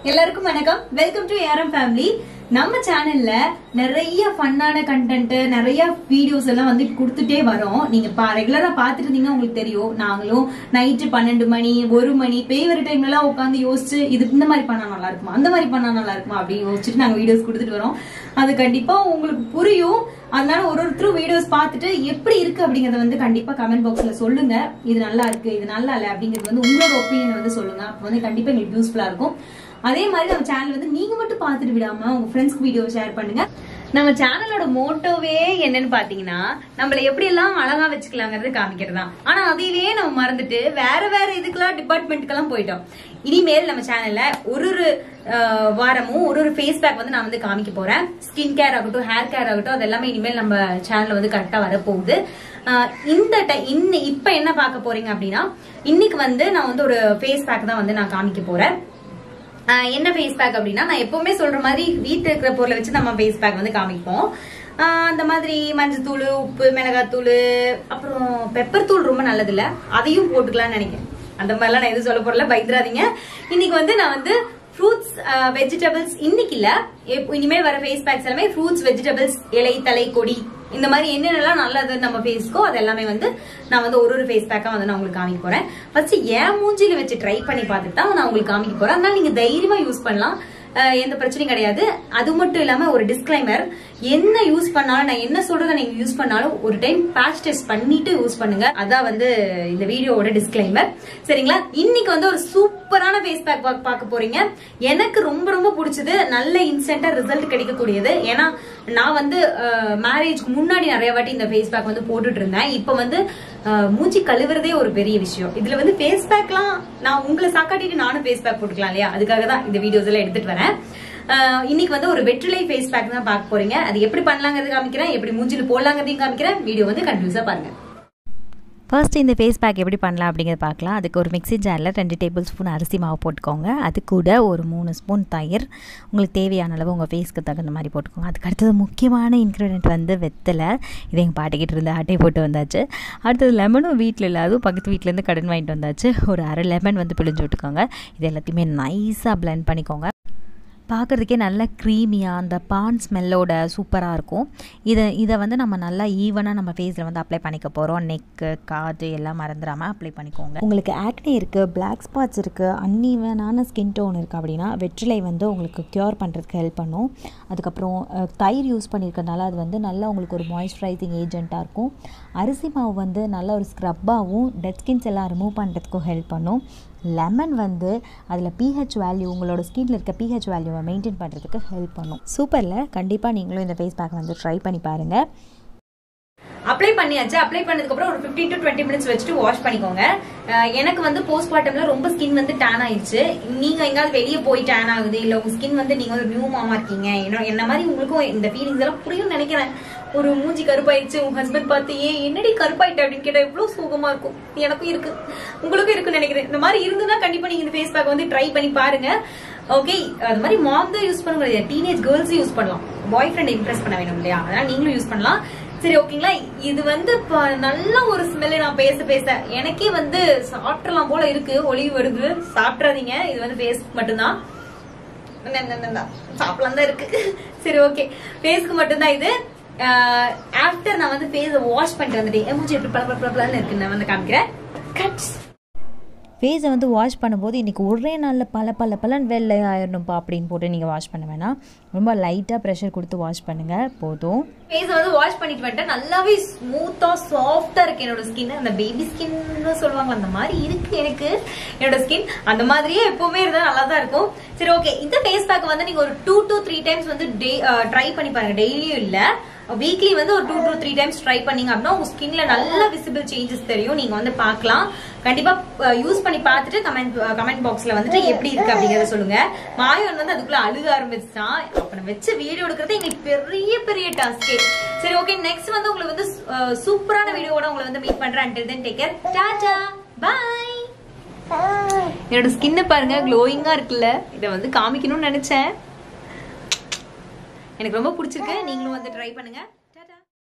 எல்லாருக்கும் வணக்கம் welcome to ஏரம் family நம்ம சேனல்ல நிறைய ஃபன்னான கண்டென்ட் நிறைய வீடியோஸ் எல்லாம் வந்து கொடுத்துட்டே வரோம் நீங்க பா ரெகுலரா பாத்துட்டு இருந்தீங்கன்னா உங்களுக்கு தெரியும் நாங்களும் நைட்டு பன்னெண்டு மணி ஒரு மணி பேய் டைம்ல எல்லாம் உட்காந்து யோசிச்சு இது இந்த மாதிரி பண்ணா நல்லா இருக்குமா அந்த மாதிரி பண்ணா நல்லா இருக்குமா அப்படின்னு யோசிச்சுட்டு நாங்க வீடியோஸ் கொடுத்துட்டு வரோம் அது கண்டிப்பா உங்களுக்கு புரியும் அதனால ஒரு ஒருத்தரும் வீடியோஸ் பார்த்துட்டு எப்படி இருக்கு அப்படிங்கறத வந்து கண்டிப்பா கமெண்ட் பாக்ஸ்ல சொல்லுங்க இது நல்லா இருக்கு இது நல்லா இல்ல அப்படிங்கிறது வந்து உங்களோட ஒப்பீனியன் வந்து சொல்லுங்க அப்ப வந்து கண்டிப்பா எங்களுக்கு யூஸ்ஃபுல்லா இருக்கும் அதே மாதிரி நம்ம சேனல் வந்து நீங்க மட்டும் பார்த்துட்டு விடாம உங்க ஃப்ரெண்ட்ஸ்க்கு வீடியோ ஷேர் பண்ணுங்க நம்ம சேனலோட மோட்டோவே என்னன்னு பாத்தீங்கன்னா நம்மள எப்படி எல்லாம் அழகா வச்சுக்கலாங்கிறது காமிக்கிறது தான் ஆனா அதையவே நம்ம மறந்துட்டு வேற வேற இதுக்கெல்லாம் டிபார்ட்மெண்ட்டுக்கெல்லாம் போயிட்டோம் இனிமேல் நம்ம சேனல்ல ஒரு ஒரு அஹ், வாரமும் ஒரு ஒரு ஃபேஸ் பேக் வந்து நான் வந்து காமிக்க போறேன் ஸ்கின் கேர் ஆகட்டும் ஹேர் கேர் ஆகட்டும் அது எல்லாமே இனிமேல் நம்ம சேனல்ல வந்து கரெக்டா வரப்போகுது அஹ், இந்த டை- இன்ன இப்ப என்ன பார்க்க போறீங்க அப்படின்னா இன்னைக்கு வந்து நான் வந்து ஒரு ஃபேஸ் பேக் தான் வந்து நான் காமிக்க போறேன் ஆஹ் என்ன ஃபேஸ் பேக் அப்படின்னா நான் எப்பவுமே சொல்ற மாதிரி வீட்டில் இருக்கிற பொருளை வச்சு நம்ம ஃபேஸ் பேக் வந்து காமிப்போம் ஆஹ் அந்த மாதிரி மஞ்சத்தூள் உப்பு மிளகாத்தூள் அப்புறம் பெப்பர் தூள் ரொம்ப நல்லது இல்ல அதையும் போட்டுக்கலாம்னு நினைக்கிறேன் அந்த மாதிரிலாம் நான் எதுவும் சொல்ல போறல பயந்துராதீங்க இன்னைக்கு வந்து நான் வந்து ஃப்ரூட்ஸ் வெஜிடபிள்ஸ் இன்னைக்கு இல்ல எப்ப- இனிமேல் வர ஃபேஸ் பேக்ஸ் எல்லாமே ஃப்ரூட்ஸ் வெஜிடபிள்ஸ் இலை தலை கொடி இந்த மாதிரி என்னென்னலாம் நல்லது நம்ம ஃபேஸ்க்கோ அது எல்லாமே வந்து நான் வந்து ஒரு ஒரு ஃபேஸ் பேக்கா வந்து நான் உங்களுக்கு காமிக்க போறேன் ஃபர்ஸ்ட் என் மூஞ்சில வச்சு ட்ரை பண்ணி பார்த்துட்டு தான் நான் உங்களுக்கு காமிக்க போறேன் அதனால நீங்க தைரியமா யூஸ் பண்ணலாம் அஹ் எந்த பிரச்சனையும் கிடையாது அது மட்டும் இல்லாம ஒரு டிஸ்க்ளைமர் என்ன யூஸ் பண்ணாலும் நான் என்ன சொல்றத நீங்க யூஸ் பண்ணாலும் ஒரு டைம் பேட்ச் டெஸ்ட் பண்ணிட்டு யூஸ் பண்ணுங்க அதான் வந்து இந்த வீடியோவோட டிஸ்க்ளைமர் சரிங்களா இன்னைக்கு வந்து ஒரு சூப்பரான ஃபேஸ் பேக் பார்க்க போறீங்க எனக்கு ரொம்ப ரொம்ப பிடிச்சது நல்ல இன்ஸ்டன்டா ரிசல்ட் கிடைக்கக்கூடியது ஏன்னா நான் வந்து மேரேஜ்க்கு முன்னாடி நிறைய வாட்டி இந்த ஃபேஸ் பேக் வந்து போட்டுட்டு இருந்தேன் இப்போ வந்து அஹ், மூஞ்சி கழுவுறதே ஒரு பெரிய விஷயம் இதுல வந்து ஃபேஸ் பேக்லாம் நான் உங்களை சாக்காட்டிட்டு நானும் ஃபேஸ் பேக் போட்டுக்கலாம் இல்லையா அதுக்காக தான் இந்த வீடியோஸ் எல்லாம் எடுத்துட்டு வரேன் அஹ், இன்னைக்கு வந்து ஒரு வெற்றிலை ஃபேஸ் பேக் தான் பார்க்க போறீங்க அது எப்படி பண்ணலாங்கிறது காமிக்கிறேன் எப்படி மூஞ்சில போடலாங்கிறதையும் காமிக்கிறேன் வீடியோ வந்து கன்ஃபியூஸா பாருங்க ஃபர்ஸ்ட் இந்த ஃபேஸ் பேக் எப்படி பண்ணலாம் அப்படிங்கிறத பார்க்கலாம் அதுக்கு ஒரு மிக்ஸி ஜாரில் ரெண்டு டேபிள் ஸ்பூன் அரிசி மாவு போட்டுக்கோங்க அது கூட ஒரு மூணு ஸ்பூன் தயிர் உங்களுக்கு தேவையான அளவு உங்கள் ஃபேஸ்க்கு தகுந்த மாதிரி போட்டுக்கோங்க அதுக்கு அடுத்தது முக்கியமான இன்க்ரீடியன்ட் வந்து வெத்தலை இதை எங்கள் பாட்டிக்கிட்ட இருந்து அட்டை போட்டு வந்தாச்சு அடுத்தது லெமனும் வீட்டில் இல்லை அதுவும் பக்கத்து வீட்டிலேருந்து கடன் வாங்கிட்டு வந்தாச்சு ஒரு அரை லெமன் வந்து பிழிஞ்சு விட்டுக்கோங்க இது எல்லாத்தையுமே நைஸாக blend பண்ணிக்கோங்க பார்க்குறதுக்கே நல்ல க்ரீமியாக அந்த பான் ஸ்மெல்லோட சூப்பராக இருக்கும் இதை இதை வந்து நம்ம நல்லா ஈவனாக நம்ம ஃபேஸில் வந்து அப்ளை பண்ணிக்க போகிறோம் நெக்கு காது எல்லாம் மறந்துடாமல் அப்ளை பண்ணிக்கோங்க உங்களுக்கு ஆக்னி இருக்குது பிளாக் ஸ்பாட்ஸ் இருக்குது அன்ஈவனான ஸ்கின் டோன் இருக்குது அப்படின்னா வெற்றிலை வந்து உங்களுக்கு க்யூர் பண்ணுறதுக்கு ஹெல்ப் பண்ணும் அதுக்கப்புறம் அஹ், தயிர் யூஸ் பண்ணியிருக்கனால அது வந்து நல்லா உங்களுக்கு ஒரு மாய்ஸ்சரைசிங் ஏஜெண்ட்டாக இருக்கும் அரிசி மாவு வந்து நல்ல ஒரு ஸ்க்ரப்பாகவும் டெட் ஸ்கின்ஸ் எல்லாம் ரிமூவ் பண்ணுறதுக்கும் ஹெல்ப் பண்ணும் லெமன் வந்து அதில் பிஹெச் வேல்யூ உங்களோட ஸ்கின்ல இருக்க பிஹெச் வேல்யூவை மெயின்டைன் பண்ணுறதுக்கு ஹெல்ப் பண்ணும் சூப்பரில் கண்டிப்பாக நீங்களும் இந்த ஃபேஸ் பேக் வந்து ட்ரை பண்ணி பாருங்கள் அப்ளை பண்ணியாச்சு அப்ளை பண்ணதுக்கு அப்புறம் ஒரு 15 டு டுவெண்ட்டி மினிட்ஸ் வச்சுட்டு வாஷ் பண்ணிக்கோங்க அஹ் எனக்கு வந்து போஸ்ட் மார்ட்டம்ல ரொம்ப ஸ்கின் வந்து டேன் ஆயிடுச்சு நீங்க எங்காவது வெளியே போய் டேன் ஆகுது இல்ல உங்க ஸ்கின் வந்து நீங்க ஒரு நியூ மாமா இருக்கீங்க என்ன என்ன மாதிரி உங்களுக்கும் இந்த ஃபீலிங்ஸ் எல்லாம் புரியும் நினைக்கிறேன் ஒரு மூஞ்சி கருப்பாயிடுச்சு உங்க ஹஸ்பண்ட் பார்த்து ஏன் என்னடி கருப்பாயிட்ட அப்படின்னு கேட்டா எவ்வளவு சோகமா இருக்கும் எனக்கும் இருக்கு உங்களுக்கும் இருக்குன்னு நினைக்கிறேன் இந்த மாதிரி இருந்ததுன்னா கண்டிப்பா நீங்க இந்த ஃபேஸ் பேக் வந்து ட்ரை பண்ணி பாருங்க ஓகே அது மாதிரி மாம் தான் யூஸ் பண்ண முடியாது டீனேஜ் கேர்ள்ஸ் யூஸ் பண்ணலாம் பாய் ஃப்ரெண்ட் இம்ப்ரெஸ் பண்ண வேணும் இல்லையா அதனால நீங்களும் யூஸ் பண்ணலாம் சரி ஓகேங்களா இது வந்து இப்ப நல்ல ஒரு ஸ்மெல் நான் பேச பேச எனக்கே வந்து சாப்பிடலாம் போல இருக்கு ஒளிவு வருது சாப்பிட்றாதீங்க இது வந்து ஃபேஸ் மட்டும்தான் சாப்பிடலாம் தான் இருக்கு சரி ஓகே ஃபேஸ்க்கு மட்டும்தான் இது ஆஃப்டர் நான் வந்து ஃபேஸை வாஷ் பண்ணிட்டு வந்துட்டேன் என் மூஞ்சி எப்படி பல பல பலன்னு இருக்கு நான் வந்து காமிக்கிறேன் கட்ஸ் ஃபேஸை வந்து வாஷ் பண்ணும்போது இன்றைக்கி ஒரே நாளில் பல பல பலன் வெள்ளை ஆயிடணும்ப்பா அப்படின்னு போட்டு நீங்கள் வாஷ் பண்ண வேணாம் ரொம்ப லைட்டாக ப்ரெஷர் கொடுத்து வாஷ் பண்ணுங்கள் போதும் ஃபேஸ் வந்து வாஷ் பண்ணிட்டு வந்துட்டேன் நல்லாவே ஸ்மூத்தா சாஃப்டா இருக்கு என்னோட ஸ்கின் அந்த பேபி ஸ்கின்னு சொல்லுவாங்க அந்த மாதிரி இருக்கு எனக்கு என்னோட ஸ்கின் அந்த மாதிரியே எப்பவுமே இருந்தா நல்லா தான் இருக்கும் சரி ஓகே இந்த ஃபேஸ் பேக் வந்து நீங்க ஒரு டூ டு த்ரீ டைம்ஸ் வந்து ட்ரை பண்ணி பாருங்க டெய்லியும் இல்ல வீக்லி வந்து ஒரு two to three times try பண்ணீங்க அப்படின்னா உங்க ஸ்கின்ல நல்ல விசிபிள் சேஞ்சஸ் தெரியும் நீங்க வந்து பார்க்கலாம் கண்டிப்பா யூஸ் பண்ணி பார்த்துட்டு கமெண்ட் கமெண்ட் பாக்ஸ்ல வந்துட்டு எப்படி இருக்கு அப்படிங்கறத சொல்லுங்க மாயன் வந்து அதுக்குள்ள அழுக ஆரம்பிச்சான் அப்ப நான் வச்ச வீடியோ எடுக்கிறது எங்களுக்கு பெரிய பெரிய டாஸ்கே சரி ஓகே நெக்ஸ்ட் வந்து உங்களுக்கு வந்து சூப்பரான வீடியோவோட உங்களை வந்து மீட் பண்றேன் until then take care ta ta bye என்னோட ஸ்கின்ன பாருங்க க்ளோயிங்கா இருக்குல்ல இதை வந்து காமிக்கணும்னு நினைச்சேன் எனக்கு ரொம்ப பிடிச்சிருக்கு நீங்களும் வந்து ட்ரை பண்ணுங்க